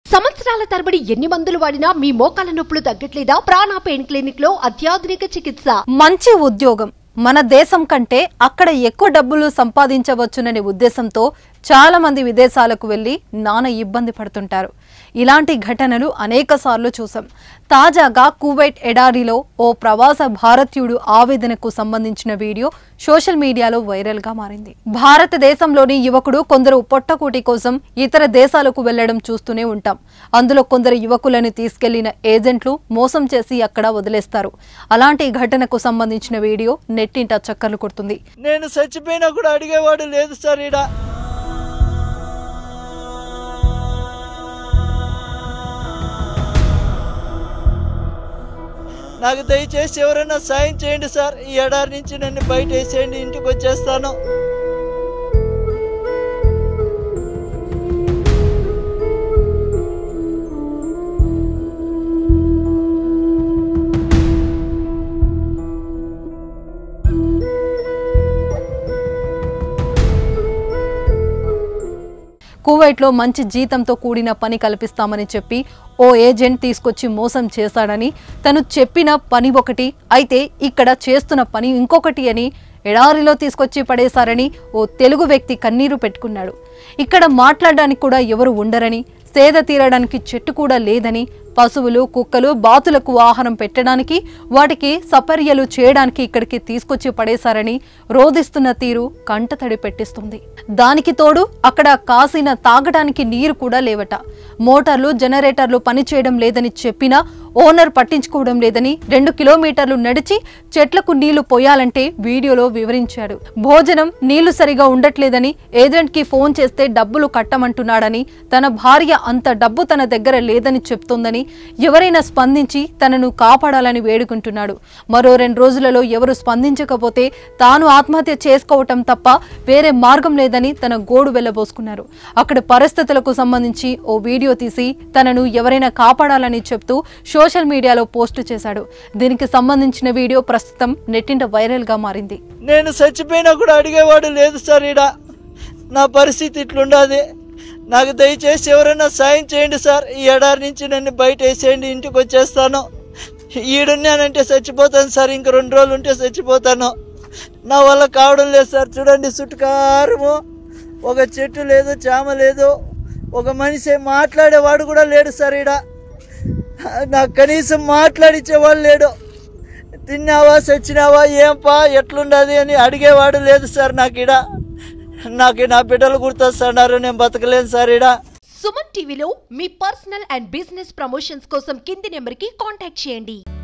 సంవత్సరాల తరబడి ఎన్ని మందులు వాడినా మీ మోకాల నొప్పులు తగ్గట్లేదా ప్రాణ పెయిన్ క్లినిక్ లో అత్యాధునిక చికిత్స మంచి ఉద్యోగం మన దేశం కంటే అక్కడ ఎక్కువ డబ్బులు సంపాదించవచ్చుననే ఉద్దేశంతో చాలా మంది విదేశాలకు వెళ్లి నానా ఇబ్బంది పడుతుంటారు ఇలాంటి ఘటనలు అనేక సార్లు చూసాం తాజాగా కువైట్ ఎడారిలో ఓ ప్రవాస భారతీయుడు ఆవేదనకు సంబంధించిన వీడియో సోషల్ మీడియాలో వైరల్ గా మారింది భారతదేశంలోని యువకుడు కొందరు పొట్టకూటి కోసం ఇతర దేశాలకు వెళ్లడం చూస్తూనే ఉంటాం అందులో కొందరు యువకులను తీసుకెళ్లిన ఏజెంట్లు మోసం చేసి అక్కడ వదిలేస్తారు అలాంటి ఘటనకు సంబంధించిన వీడియో నెట్టింట చక్కర్లు కొడుతుంది నేను చచ్చిపోయినా కూడా అడిగేవాడు లేదు సార్ ఈడ నాకు దయచేసి ఎవరైనా సాయం చేయండి సార్ ఈ ఎడారి నుంచి నన్ను బయట వేసేయండి ఇంటికి వచ్చేస్తాను కువైట్లో మంచి జీతంతో కూడిన పని కల్పిస్తామని చెప్పి ఓ ఏజెంట్ తీసుకొచ్చి మోసం చేశాడని తను చెప్పిన పని ఒకటి అయితే ఇక్కడ చేస్తున్న పని ఇంకొకటి అని ఎడారిలో తీసుకొచ్చి పడేశారని ఓ తెలుగు వ్యక్తి కన్నీరు పెట్టుకున్నాడు ఇక్కడ మాట్లాడడానికి కూడా ఎవరు ఉండరని సేద తీరడానికి చెట్టు కూడా లేదని పశువులు కుక్కలు బాతులకు ఆహారం పెట్టడానికి వాటికి సపర్యలు చేయడానికి ఇక్కడికి తీసుకొచ్చి పడేశారని రోధిస్తున్న తీరు కంటతడి పెట్టిస్తుంది దానికి తోడు అక్కడ కాసిన తాగడానికి నీరు కూడా లేవట మోటార్లు జనరేటర్లు పనిచేయడం లేదని చెప్పినా ఓనర్ పట్టించుకోవడం లేదని రెండు కిలోమీటర్లు నడిచి చెట్లకు నీళ్లు పోయాలంటే వీడియోలో వివరించాడు భోజనం నీళ్లు సరిగా ఉండట్లేదని ఏజెంట్ కి ఫోన్ చేస్తే డబ్బులు కట్టమంటున్నాడని తన భార్య అంత డబ్బు తన దగ్గర లేదని చెప్తోందని ఎవరైనా స్పందించి తనను కాపాడాలని వేడుకుంటున్నాడు మరో రెండు రోజులలో ఎవరు స్పందించకపోతే తాను ఆత్మహత్య చేసుకోవటం తప్ప వేరే మార్గం లేదని తన గోడు వెళ్లబోసుకున్నారు అక్కడ పరిస్థితులకు సంబంధించి ఓ వీడియో తీసి తనను ఎవరైనా కాపాడాలని చెప్తూ సోషల్ మీడియాలో పోస్టు చేశాడు దీనికి సంబంధించిన వీడియో ప్రస్తుతం నెట్టింట వైరల్ గా మారింది నేను చచ్చిపోయినా కూడా అడిగేవాడు లేదు సార్ ఈడ నా పరిస్థితి ఇట్లుండాది నాకు దయచేసి ఎవరైనా సాయం చేయండి సార్ ఈ ఎడారి నుంచి నన్ను బయట వేసేయండి ఇంటికి వచ్చేస్తాను ఈడున్నానంటే చచ్చిపోతాను సార్ ఇంక రెండు రోజులు ఉంటే చచ్చిపోతాను నా వల్ల కావడం లేదు సార్ చూడండి చుట్టుకారము ఒక చెట్టు లేదు చామ లేదు ఒక మనిషి మాట్లాడేవాడు కూడా లేడు సార్ ఈడ నాకు కనీసం మాట్లాడిచ్చేవాడు లేడు తిన్నావా చచ్చినావా ఏంపా ఎట్లుండదు అని అడిగేవాడు లేదు సార్ నాకు ఇడ నాకు నా బిడ్డలు గుర్తొస్తున్నారు నేను బతకలేను సార్ ఇడ సుమన్ టీవీలో మీ పర్సనల్ అండ్ బిజినెస్ ప్రమోషన్స్ కోసం కింది నెంబర్ కి కాంటాక్ట్ చేయండి